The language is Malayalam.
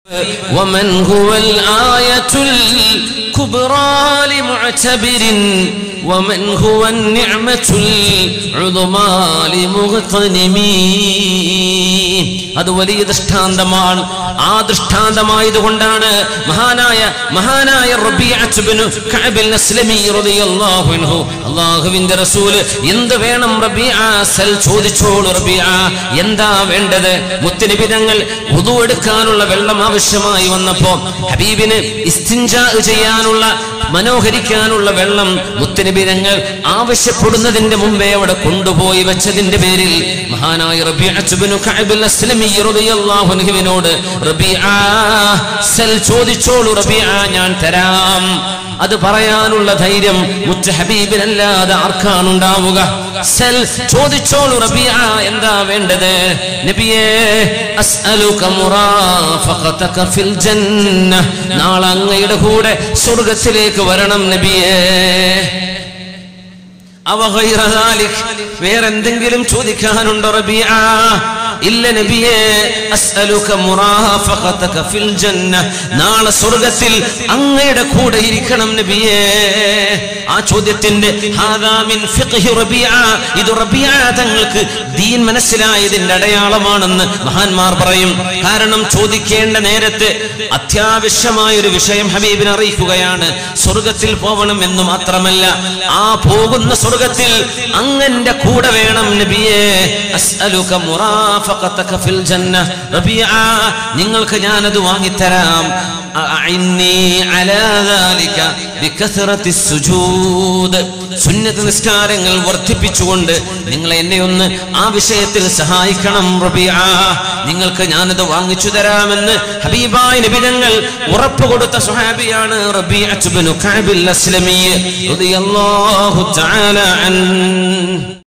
ومن هو الآية الكبرى لمعتبر ومن هو النعمة العظمى لمغتنم അത് വലിയ ദൃഷ്ടാന്തമാണ് ആ ദൃഷ്ടാന്തമായതുകൊണ്ടാണ് മഹാനായ മഹാനായ റബീഅത്ത് ഇബ്നു കഅബിൽ അസ്ലമി റളിയല്ലാഹു അൻഹു അല്ലാഹുവിന്റെ റസൂല് എന്ത് വേണം റബീഅ സൽ ചോദിച്ചോളൂ റബീഅ എന്താ വേണ്ടത് മുത്തുനബി തങ്ങൾ വുദു എടുക്കാനുള്ള വെള്ളം ആവശ്യമായി വന്നപ്പോ ഹബീബിന് ഇസ്തിൻജാ ചെയ്യാനുള്ള മനോഹരിക്കാനുള്ള വെള്ളം മുത്തുനബി തങ്ങൾ ആവശ്യപ്പെടുന്നതിന്റെ മുമ്പേ അവിടെ കൊണ്ടുപോയി വെച്ചതിന്റെ പേരിൽ മഹാനായ റബീഅത്ത് ഇബ്നു കഅബിൽ അസ്ലമി റളിയല്ലാഹു അൻഹുവിനോട് റബീഅ സൽ ചോദിച്ചോളൂ റബീഅ ഞാൻ തരാം അത് പറയാനുള്ള ധൈര്യം മുറ്റ ഹബീബിനല്ലാതെ ആർക്കാണുണ്ടാവുക സൽ ചോദിച്ചോളൂ റബീഅ എന്താ വേണ്ടത് നബിയേ അസ്അലുക മുറാഫഖതക ഫിൽ ജന്ന നാളെ അങ്ങയുടെ കൂടെ സ്വർഗ്ഗത്തിലേക്ക് വരണം നബിയേ അവ ഗൈറ ദാലിക് വേറെന്തെങ്കിലും ചോദിക്കാനുണ്ടോ റബീഅ ഇല്ല നബിയേ അസ്അലുക മുറാഫഖതക ഫിൽ ജന്ന നാളെ സ്വർഗ്ഗത്തിൽ അങ്ങയുടെ കൂടെ ഇരിക്കണം നബിയേ ആ ചോദ്യത്തിന്റെ ഹാദാ മിൻ ഫിഖ്ഹി റബീഅ ഇത് റബീഅ തങ്ങൾക്ക് ദീൻ മനസ്സിലായതിന്റെ അടയാളമാണെന്ന് മഹാന്മാർ പറയും കാരണം ചോദിക്കേണ്ട നേരത്ത് അത്യാവശ്യമായ ഒരു വിഷയം ഹബീബിനെ അറിയിക്കുകയാണ് സ്വർഗത്തിൽ പോകണം എന്ന് മാത്രമല്ല ആ പോകുന്ന സ്വർഗത്തിൽ അങ്ങന്റെ കൂടെ വേണം നബിയേ അസ്അലുക മുറാഫഖതക ഫിൽ ജന്ന റബീഅ നിങ്ങൾക്ക് ഞാനത് വാങ്ങിത്തരാം അഇന്നി അലാ ദാലിക ബികസറത്തി സുജൂദ് സുന്നത്ത് നിസ്കാരങ്ങൾ വർദ്ധിപ്പിച്ചുകൊണ്ട് നിങ്ങൾ എന്നെ ഒന്ന് ആ വിഷയത്തിൽ സഹായിക്കണം റബീഅ നിങ്ങൾക്ക് ഞാനത് വാങ്ങിച്ചു തരാമെന്ന് ഹബീബായ നബിതങ്ങൾ ഉറപ്പ് കൊടുത്ത സുഹാബിയാണ് റബീഅത്ത് ഇബ്നു കഅബിൽ അസ്ലമി റളിയല്ലാഹു തആല അൻ